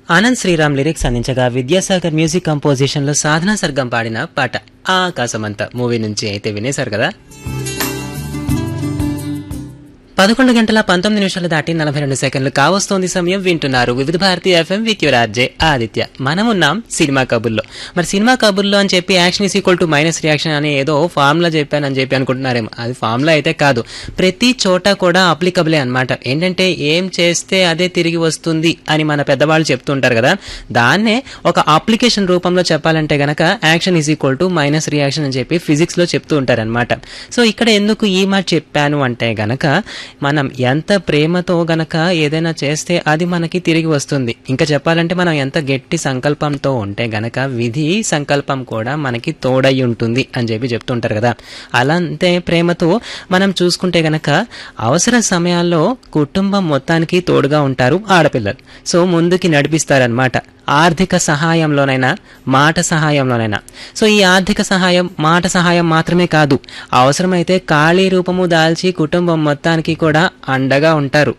Anand Sriram lyrics అందించగా Vidyasagar music composition లో సాధనా సర్గం పాడిన పాట ఆకాశమంత మూవీ నుంచి అయితే వినేశారు కదా పదకొండు గంటల పంతొమ్మిది నిమిషాలు దాటి నలభై రెండు సెకండ్లు కావస్తోంది సమయం వింటున్నారు Vividh Bharati FM with your RJ Aditya మనం ఉన్నాం సినిమా కబుర్లో మరి సినిమా కబుర్లో అని చెప్పి action is equal to minus reaction అని ఏదో ఫార్ములా చెప్పాను అని చెప్పి అనుకుంటున్నారేమో అది ఫార్ములా అయితే కాదు ప్రతి చోట కూడా అప్లికబులే అన్నమాట ఏంటంటే ఏం చేస్తే అదే తిరిగి వస్తుంది అని మన పెద్దవాళ్ళు చెప్తుంటారు కదా దాన్నే ఒక అప్లికేషన్ రూపంలో చెప్పాలంటే గనక action is equal to minus reaction అని చెప్పి ఫిజిక్స్ లో చెప్తూ ఉంటారనమాట సో ఇక్కడ ఎందుకు ఈ మాట చెప్పాను అంటే గనక మనం ఎంత ప్రేమతో గనక ఏదైనా చేస్తే అది మనకి తిరిగి వస్తుంది ఇంకా చెప్పాలంటే మనం ఎంత గట్టి సంకల్పంతో ఉంటే గనక విధి సంకల్పం కూడా మనకి తోడై ఉంటుంది అని చెప్పి చెప్తుంటారు కదా అలాంటే ప్రేమతో మనం చూసుకుంటే గనక అవసర సమయాల్లో కుటుంబం మొత్తానికి తోడుగా ఉంటారు ఆడపిల్లలు సో ముందుకి నడిపిస్తారనమాట ఆర్థిక సహాయంలోనైనా మాట సహాయంలోనైనా సో ఈ ఆర్థిక సహాయం మాట సహాయం మాత్రమే కాదు అవసరమైతే ఖాళీ రూపము దాల్చి కుటుంబం మొత్తానికి కూడా అండగా ఉంటారు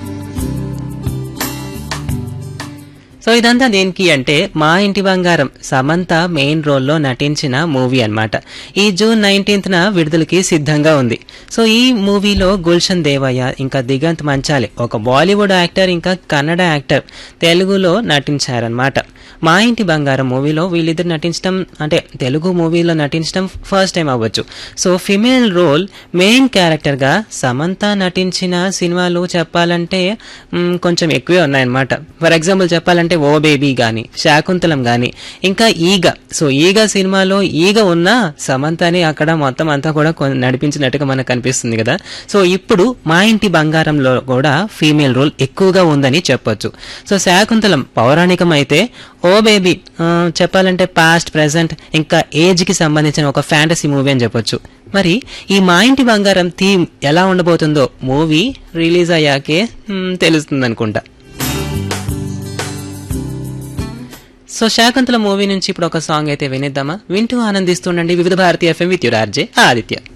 సో ఇదంతా దేనికి అంటే మా ఇంటి బంగారం సమంత మెయిన్ రోల్లో నటించిన మూవీ అన్నమాట ఈ జూన్ నైన్టీన్త్న విడుదలకి సిద్ధంగా ఉంది సో ఈ మూవీలో గుల్షన్ దేవయ్య ఇంకా దిగంత్ మంచాలి ఒక బాలీవుడ్ యాక్టర్ ఇంకా కన్నడ యాక్టర్ తెలుగులో నటించారనమాట మా ఇంటి బంగారం మూవీలో వీళ్ళిద్దరు నటించడం అంటే తెలుగు మూవీలో నటించడం ఫస్ట్ టైం అవ్వచ్చు సో ఫిమేల్ రోల్ మెయిన్ క్యారెక్టర్గా సమంత నటించిన సినిమాలు చెప్పాలంటే మ్, కొంచెం ఎక్కువే ఉన్నాయన్నమాట ఫర్ ఎగ్జాంపుల్ చెప్పాలంటే ఓ బేబీ కానీ శాకుంతలం కానీ ఇంకా ఈగ సో ఈగ సినిమాలో ఈగ ఉన్న సమంతని అక్కడ మొత్తం అంతా కూడా కొ- నడిపించినట్టుగా మనకు కనిపిస్తుంది కదా సో ఇప్పుడు మా ఇంటి బంగారంలో కూడా ఫీమేల్ రోల్ ఎక్కువగా ఉందని చెప్పొచ్చు సో శాకుంతలం పౌరాణికం అయితే ఓ బేబీ ఆ, చెప్పాలంటే పాస్ట్ ప్రెసెంట్ ఇంకా ఏజ్ కి సంబంధించిన ఒక ఫ్యాంటసీ మూవీ అని చెప్పొచ్చు మరి ఈ మా ఇంటి బంగారం థీమ్ ఎలా ఉండబోతుందో మూవీ రిలీజ్ అయ్యాకే తెలుస్తుంది అనుకుంటా సో శాకుంతల మూవీ నుంచి ఇప్పుడు ఒక సాంగ్ అయితే వినేద్దామా వింటూ ఆనందిస్తుండండి Vividh Bharatiya FM with your RJ Aditya